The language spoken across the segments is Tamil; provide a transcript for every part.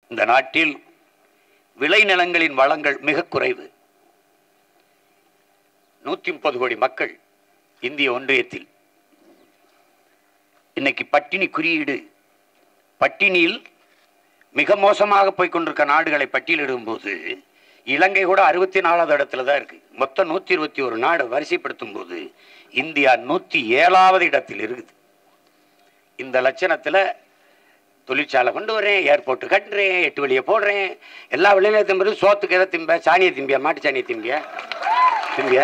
இந்த நாட்டில் விளைநிலங்களின் வளங்கள் மிக குறைவு நூத்தி முப்பது கோடி மக்கள் இந்திய ஒன்றியத்தில் இன்னைக்கு பட்டினி குறியீடு பட்டினியில் மிக மோசமாக போய் கொண்டிருக்க நாடுகளை பட்டியலிடும் போது இலங்கை கூட அறுபத்தி நாலாவது இடத்துல தான் இருக்கு மொத்தம் நூத்தி இருபத்தி ஒரு நாடு வரிசைப்படுத்தும் போது இந்தியா நூத்தி ஏழாவது இடத்தில் இருக்குது இந்த லட்சணத்துல தொழிற்சாலை கொண்டு வரேன் ஏர்போர்ட் கட்டுறேன் எட்டு வழியை போடுறேன் எல்லா வழியிலும் திம்பது சோத்துக்கு எதை திம்ப சாணியை திம்பியா மாட்டு சாணியை திம்பியா திம்பியா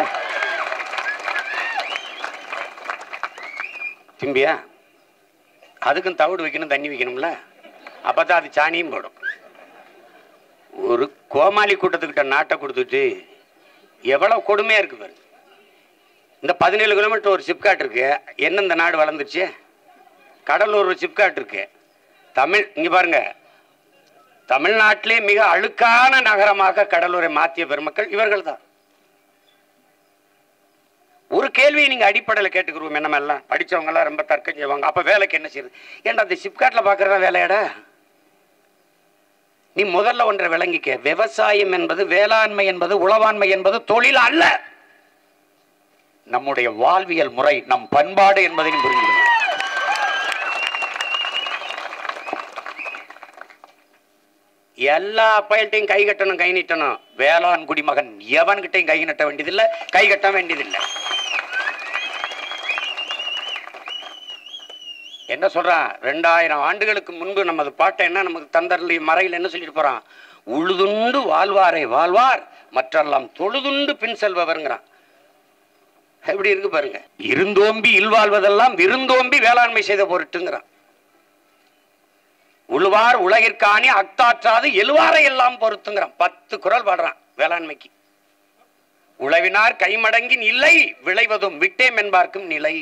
திம்பியா அதுக்கும் தவிடு வைக்கணும் தண்ணி வைக்கணும்ல அப்பதான் அது சாணியும் போடும் ஒரு கோமாளி கூட்டத்துக்கிட்ட நாட்டை கொடுத்துட்டு எவ்வளவு கொடுமையா இருக்கு பாரு இந்த பதினேழு கிலோமீட்டர் ஒரு சிப்காட் இருக்கு என்ன இந்த நாடு வளர்ந்துச்சு கடலூர் ஒரு சிப்காட் இருக்கு தமிழ் இங்க பாருங்க தமிழ்நாட்டிலே மிக அழுக்கான நகரமாக கடலூரை மாற்றிய பெருமக்கள் இவர்கள் தான் ஒரு கேள்வியை நீங்க அடிப்படையில் கேட்டுக்கிறோம் என்ன எல்லாம் படிச்சவங்க எல்லாம் ரொம்ப தர்க்கம் செய்வாங்க அப்ப வேலைக்கு என்ன செய்யுது ஏன்டா அந்த சிப்காட்ல பாக்குறதா வேலையாடா நீ முதல்ல ஒன்றை விளங்கிக்க விவசாயம் என்பது வேளாண்மை என்பது உளவாண்மை என்பது தொழில் அல்ல நம்முடைய வாழ்வியல் முறை நம் பண்பாடு என்பதையும் புரிஞ்சுக்கணும் எல்லா பயல்ட்டையும் கை கட்டணும் கை நீட்டணும் வேளாண் குடிமகன் எவன்கிட்டையும் கை நட்ட வேண்டியதில்லை கை கட்ட வேண்டியதில்லை என்ன சொல்றான் ரெண்டாயிரம் ஆண்டுகளுக்கு முன்பு நமது பாட்டை என்ன நமக்கு தந்தர்லி மறையில் என்ன சொல்லிட்டு போறான் உழுதுண்டு வாழ்வாரே வாழ்வார் மற்றெல்லாம் தொழுதுண்டு பின் செல்பவர்ங்கிறான் எப்படி இருக்கு பாருங்க இருந்தோம்பி இல்வாழ்வதெல்லாம் விருந்தோம்பி வேளாண்மை செய்த பொருட்டுங்கிறான் உழுவார் உலகிற்காணி அக்தாற்றாது எழுவாரை எல்லாம் பொறுத்துங்கிறான் பத்து குரல் பாடுறான் வேளாண்மைக்கு உழவினார் கைமடங்கின் இல்லை விளைவதும் விட்டேம் என்பார்க்கும் நிலை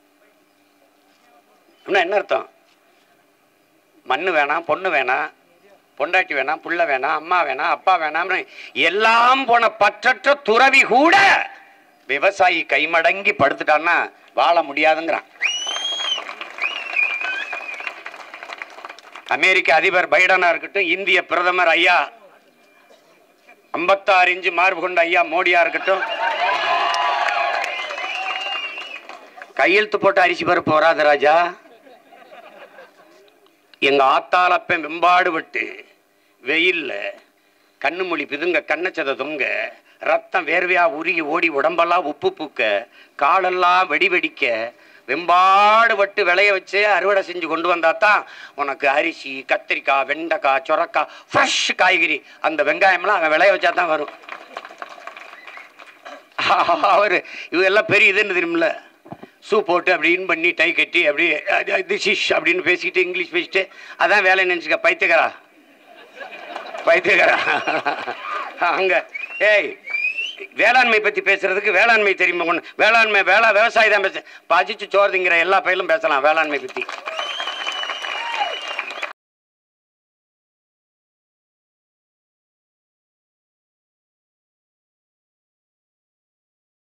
இன்னும் என்ன அர்த்தம் மண்ணு வேணாம் பொண்ணு வேணாம் பொண்டாட்டி வேணாம் புள்ள வேணாம் அம்மா வேணாம் அப்பா வேணாம் எல்லாம் போன பற்றற்ற துறவி கூட விவசாயி கைமடங்கி படுத்துட்டான்னா வாழ முடியாதுங்கிறான் அமெரிக்க அதிபர் பைடனா இருக்கட்டும் இந்திய பிரதமர் ஐயா ஐம்பத்தாறு இன்ச்சு மார்பு கொண்ட ஐயா மோடியா இருக்கட்டும் கையெழுத்து போட்டு அரிசி பருப்பு வராது ராஜா எங்க ஆத்தாளப்பன் வெம்பாடு விட்டு வெயில்ல கண்ணு மொழி பிதுங்க கண்ணச்சத தொங்க ரத்தம் வேர்வையா உருகி ஓடி உடம்பெல்லாம் உப்பு பூக்க காலெல்லாம் வெடி வெடிக்க வெம்பாடு பட்டு விளைய வச்சு அறுவடை செஞ்சு கொண்டு வந்தா தான் உனக்கு அரிசி கத்திரிக்காய் வெண்டைக்காய் சொரக்காய் ஃப்ரெஷ் காய்கறி அந்த வெங்காயம்லாம் அவன் விளைய வச்சா தான் வரும் அவர் இவெல்லாம் பெரிய இதுன்னு தெரியுமில்ல ஷூ போட்டு அப்படின்னு பண்ணி டை கட்டி அப்படியே திஷிஷ் அப்படின்னு பேசிக்கிட்டு இங்கிலீஷ் பேசிட்டு அதான் வேலை நினச்சிக்க பைத்தியக்காரா பைத்தியக்காரா அங்க ஏய் வேளாண்மை பத்தி பேசுறதுக்கு வேளாண்மை தெரியுமா ஒண்ணு வேளாண்மை வேளா விவசாயி தான் பேச பசிச்சு சோறு திங்கிற எல்லா பயிலும் பேசலாம் வேளாண்மை பத்தி